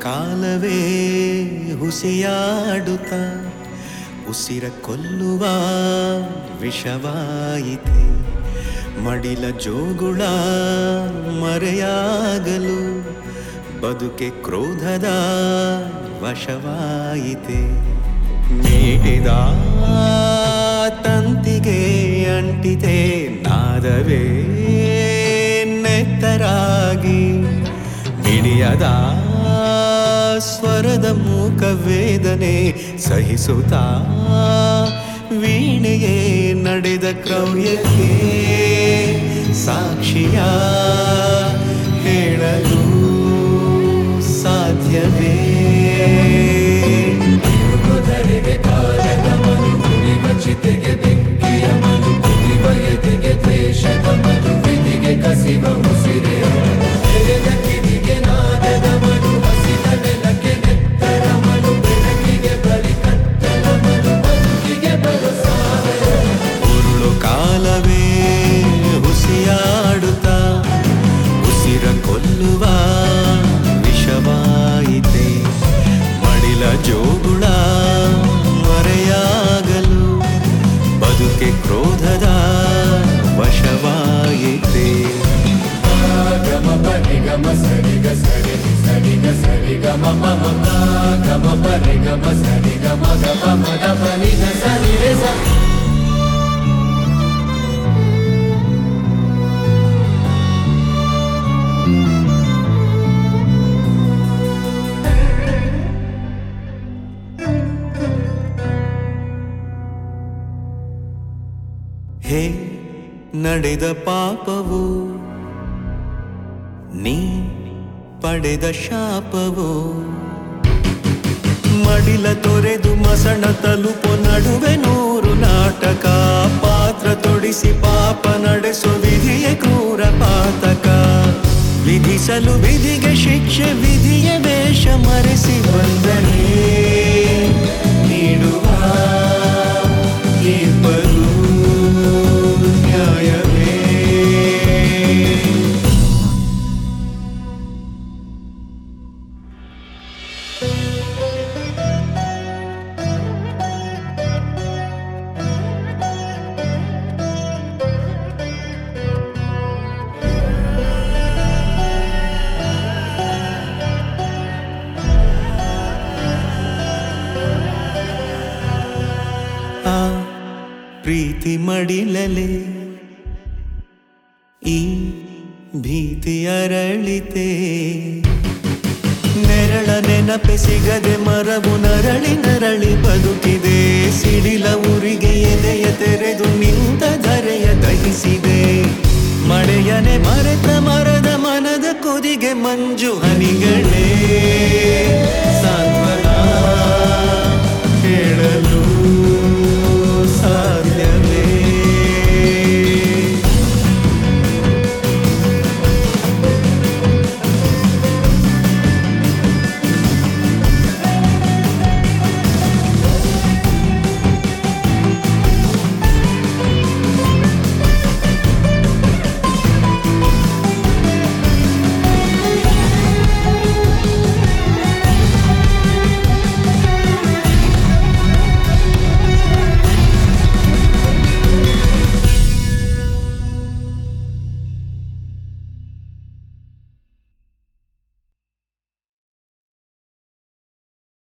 ಕಾಲವೇ ಹುಸಿಯಾಡುತ್ತ ಉಸಿರ ಕೊಲ್ಲುವ ವಿಷವಾಯಿತೆ ಮಡಿಲ ಜೋಗುಳ ಮರೆಯಾಗಲು ಬದುಕೆ ಕ್ರೋಧದ ವಶವಾಯಿತೆ ನೀಡಿದ ತಂತಿಗೆ ಅಂಟಿತೆ ನಾದವೇ ನೆತ್ತರಾಗಿ ಮಿಡಿಯದ ಸ್ವರದ ಮೂಕ ವೇದನೆ ಸಹಿಸುತ್ತಾ ವೀಣೆಗೆ ನಡೆದ ಕ್ರೌರ್ಯಕ್ಕೆ ಸಾಕ್ಷಿಯ ಹೇಳಲು ಸಾಧ್ಯವೇ ಉರುಳು ಕಾಲವೇ ಹುಸಿಯಾಡುತ್ತ ಉಸಿರ ಕೊಲ್ಲುವ ವಿಷವಾಯಿತೆ ಮಡಿಲ ಜೋಗುಳ ಮರೆಯಾಗಲು ಬದುಕೆ ಕ್ರೋಧದ ವಶವಾಯಿತೆ ಹೇ ನಡೆದ ಪಾಪವು ನೀ ಪಡೆದ ಶಾಪವು ಮಡಿಲ ತೊರೆದು ಮಸಣ ತಲುಪು ನಡುವೆ ನೂರು ನಾಟಕ ಪಾತ್ರ ತೊಡಿಸಿ ಪಾಪ ನಡೆಸು ವಿಧಿಯ ಕ್ರೂರ ಪಾತಕ ವಿಧಿಸಲು ವಿಧಿಗೆ ಶಿಕ್ಷೆ ವಿಧಿಯ ವೇಷ ಮರೆಸಿ ಬಂದರೆ ನೀಡುವ ತೀರ್ಪರು ನ್ಯಾಯವೇ ಆ ಪ್ರೀತಿ ಮಡಿಲಲೆ ಈ ಭೀತಿ ಅರಳಿತೆ ನೆರಳ ನೆನಪೆ ಸಿಗದೆ ಮರವು ನರಳಿ ನರಳಿ ಬದುಕಿದೆ ಸಿಡಿಲ ಉರಿಗೆ ಎದೆಯ ತೆರೆದು ನಿಂತ ಧರೆಯ ದಹಿಸಿದೆ ಮಳೆಯನೆ ಮರೆತ ಮರದ ಮನದ ಕುದಿಗೆ ಮಂಜು ಹನಿಗಳೇ